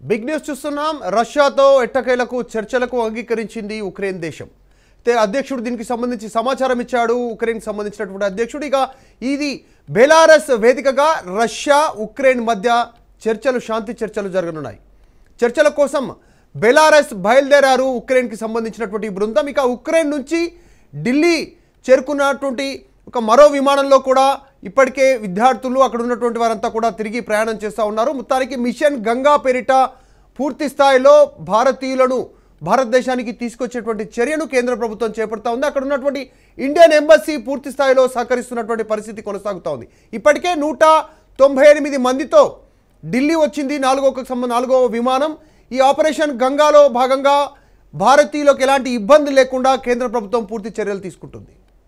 Big news చూస్తున్నాం రష్యాతో ఎట్టకేలకు చర్చలకు అంగీకరించింది ఉక్రెయిన్ దేశం అయితే అధ్యక్షుడు దీనికి సంబంధించి సమాచారం ఇచ్చాడు ఉక్రెయిన్కి సంబంధించినటువంటి అధ్యక్షుడు ఇక ఇది బెలారస్ వేదికగా రష్యా ఉక్రెయిన్ మధ్య చర్చలు శాంతి చర్చలు జరగనున్నాయి చర్చల కోసం బెలారస్ బయలుదేరారు ఉక్రెయిన్కి సంబంధించినటువంటి ఈ బృందం ఇక ఉక్రెయిన్ నుంచి ఢిల్లీ చేరుకున్నటువంటి ఒక మరో విమానంలో కూడా ఇప్పటికే విద్యార్థులు అక్కడ ఉన్నటువంటి వారంతా కూడా తిరిగి ప్రయాణం చేస్తూ ఉన్నారు మొత్తానికి మిషన్ గంగా పేరిట పూర్తి స్థాయిలో భారతీయులను భారతదేశానికి తీసుకొచ్చేటువంటి చర్యను కేంద్ర ప్రభుత్వం చేపడతా ఉంది అక్కడ ఉన్నటువంటి ఇండియన్ ఎంబసీ పూర్తి స్థాయిలో సహకరిస్తున్నటువంటి పరిస్థితి కొనసాగుతూ ఉంది ఇప్పటికే నూట తొంభై ఎనిమిది మందితో ఢిల్లీ వచ్చింది నాలుగో సంబంధ నాలుగో విమానం ఈ ఆపరేషన్ గంగాలో భాగంగా భారతీయులకు ఎలాంటి ఇబ్బంది లేకుండా కేంద్ర ప్రభుత్వం పూర్తి చర్యలు తీసుకుంటుంది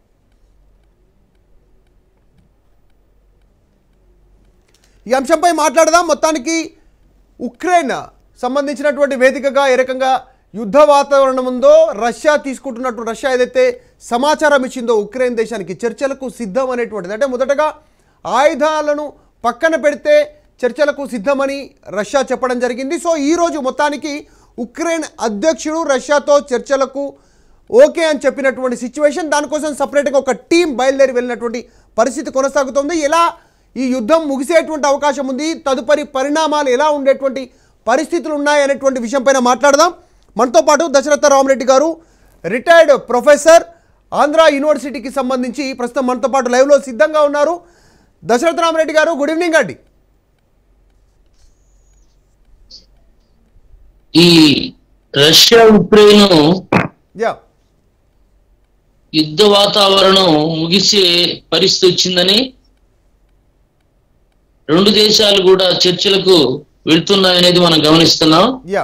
ఈ అంశంపై మాట్లాడదాం మొత్తానికి ఉక్రెయిన్ సంబంధించినటువంటి వేదికగా ఏ రకంగా యుద్ధ వాతావరణం ఉందో రష్యా తీసుకుంటున్నట్టు రష్యా ఏదైతే సమాచారం ఇచ్చిందో ఉక్రెయిన్ దేశానికి చర్చలకు సిద్ధం అనేటువంటిది అంటే మొదటగా ఆయుధాలను పక్కన పెడితే చర్చలకు సిద్ధమని రష్యా చెప్పడం జరిగింది సో ఈరోజు మొత్తానికి ఉక్రెయిన్ అధ్యక్షుడు రష్యాతో చర్చలకు ఓకే అని చెప్పినటువంటి సిచ్యువేషన్ దానికోసం సపరేట్గా ఒక టీం బయలుదేరి వెళ్ళినటువంటి పరిస్థితి కొనసాగుతుంది ఎలా ఈ యుద్ధం ముగిసేటువంటి అవకాశం ఉంది తదుపరి పరిణామాలు ఎలా ఉండేటువంటి పరిస్థితులు ఉన్నాయి అనేటువంటి విషయంపైన మాట్లాడదాం మనతో పాటు దశరథ రామరెడ్డి గారు రిటైర్డ్ ప్రొఫెసర్ ఆంధ్ర యూనివర్సిటీకి సంబంధించి ప్రస్తుతం మనతో పాటు లైవ్లో సిద్ధంగా ఉన్నారు దశరథ రామరెడ్డి గారు గుడ్ ఈవినింగ్ అండి ఈ రష్యా ఉక్రెయిన్ యా యుద్ధ వాతావరణం ముగిసే పరిస్థితి వచ్చిందని రెండు దేశాలు కూడా చర్చలకు వెళ్తున్నాయనేది మనం గమనిస్తున్నాం యా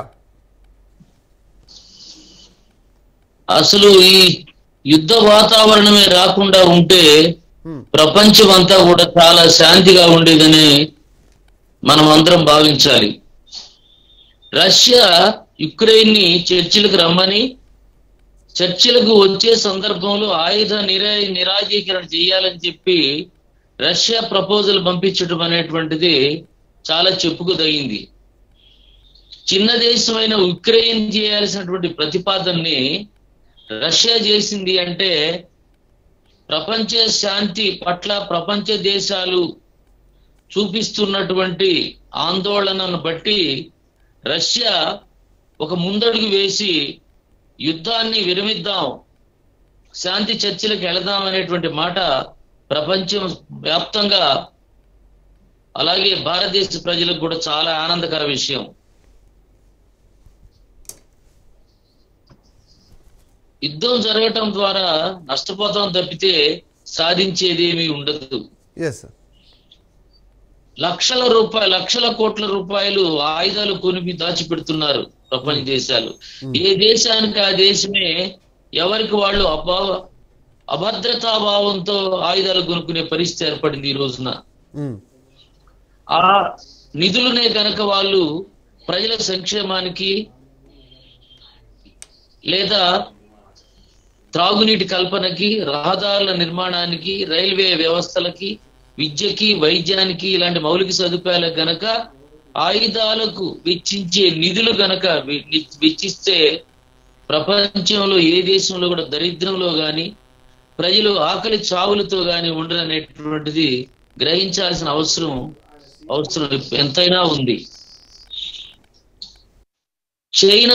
అసలు ఈ యుద్ధ వాతావరణమే రాకుండా ఉంటే Hmm. ప్రపంచం అంతా కూడా చాలా శాంతిగా ఉండేదని మనం అందరం భావించాలి రష్యా యుక్రెయిన్ ని చర్చలకు రమ్మని చర్చలకు వచ్చే సందర్భంలో ఆయుధ నిరా నిరాజీకరణ చేయాలని చెప్పి రష్యా ప్రపోజల్ పంపించడం అనేటువంటిది చాలా చెప్పుకోదగింది చిన్న దేశమైన ఉక్రెయిన్ చేయాల్సినటువంటి ప్రతిపాదనని రష్యా చేసింది అంటే ప్రపంచ శాంతి పట్ల ప్రపంచ దేశాలు చూపిస్తున్నటువంటి ఆందోళనను బట్టి రష్యా ఒక ముందడుగు వేసి యుద్ధాన్ని విరమిద్దాం శాంతి చర్చలకు వెళదాం అనేటువంటి మాట ప్రపంచం వ్యాప్తంగా అలాగే భారతదేశ ప్రజలకు కూడా చాలా ఆనందకర విషయం యుద్ధం జరగటం ద్వారా నష్టపోతాం తప్పితే సాధించేది ఏమీ ఉండదు ఎస్ లక్షల రూపాయలు లక్షల కోట్ల రూపాయలు ఆయుధాలు కొనిపి దాచిపెడుతున్నారు ప్రపంచ దేశాలు ఏ దేశానికి ఆ దేశమే ఎవరికి వాళ్ళు అభా అభద్రతాభావంతో ఆయుధాలు కొనుక్కునే పరిస్థితి ఏర్పడింది ఈ రోజున ఆ నిధులనే గనక వాళ్ళు ప్రజల సంక్షేమానికి లేదా త్రాగునీటి కల్పనకి రహదారుల నిర్మాణానికి రైల్వే వ్యవస్థలకి విద్యకి వైద్యానికి ఇలాంటి మౌలిక సదుపాయాలకు గనక ఆయుధాలకు వెచ్చించే నిధులు గనక వె- వెచ్చిస్తే ప్రపంచంలో ఏ దేశంలో కూడా దరిద్రంలో గాని ప్రజలు ఆకలి చావులతో గాని ఉండరనేటువంటిది గ్రహించాల్సిన అవసరం అవసరం ఎంతైనా ఉంది చైనా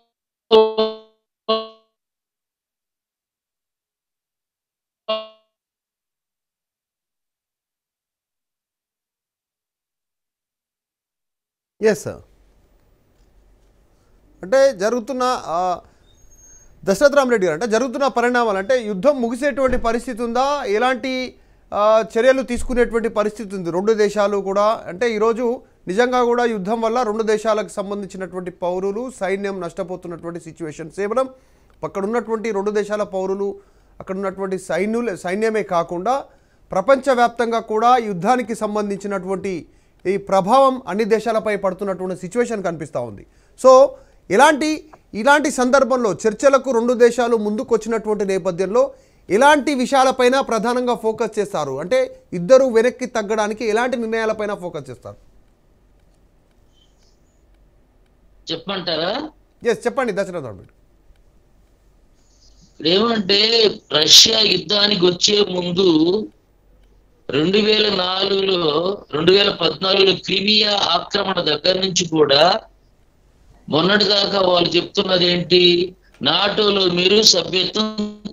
ఎస్ సార్ అంటే జరుగుతున్న ఆ, దశరథ రామరెడ్డి గారు అంటే జరుగుతున్న పరిణామాలు అంటే యుద్ధం ముగిసేటువంటి పరిస్థితి ఉందా ఎలాంటి ఆ, చర్యలు తీసుకునేటువంటి పరిస్థితి ఉంది రెండు దేశాలు కూడా అంటే ఈరోజు నిజంగా కూడా యుద్ధం వల్ల రెండు దేశాలకు సంబంధించినటువంటి పౌరులు సైన్యం నష్టపోతున్నటువంటి సిచ్యువేషన్ కేవలం అక్కడ ఉన్నటువంటి రెండు దేశాల పౌరులు అక్కడ ఉన్నటువంటి సైన్యులు సైన్యమే కాకుండా ప్రపంచవ్యాప్తంగా కూడా యుద్ధానికి సంబంధించినటువంటి ఈ ప్రభావం అన్ని దేశాలపై పడుతున్నటువంటి సిచ్యువేషన్ కనిపిస్తూ ఉంది సో ఇలాంటి ఇలాంటి సందర్భంలో చర్చలకు రెండు దేశాలు ముందుకు వచ్చినటువంటి నేపథ్యంలో ఎలాంటి విషయాలపైన ప్రధానంగా ఫోకస్ చేస్తారు అంటే ఇద్దరు వెనక్కి తగ్గడానికి ఎలాంటి నిర్ణయాలపైన ఫోకస్ చేస్తారు చెప్పమంటారా ఎస్ చెప్పండి దశరథ రావు ఇప్పుడు ఏమంటే రష్యా యుద్ధానికి వచ్చే ముందు రెండు వేల నాలుగులో రెండు వేల పద్నాలుగులో క్రిమియా ఆక్రమణ దగ్గర నుంచి కూడా మొన్నటి దాకా వాళ్ళు చెప్తున్నది ఏంటి నాటోలో మీరు సభ్యత్వం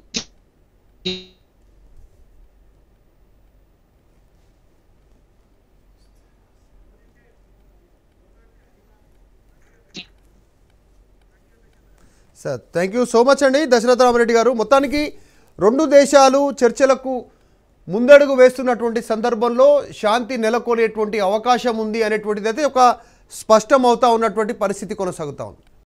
sir thank you so much అండి దశరథ రామరెడ్డి గారు మొత్తానికి రెండు దేశాలు చర్చలకు ముందడుగు వేస్తున్నటువంటి సందర్భంలో శాంతి నెలకొనేటువంటి అవకాశం ఉంది అనేటువంటిది అయితే ఒక స్పష్టం అవుతా ఉన్నటువంటి పరిస్థితి కొనసాగుతా ఉంది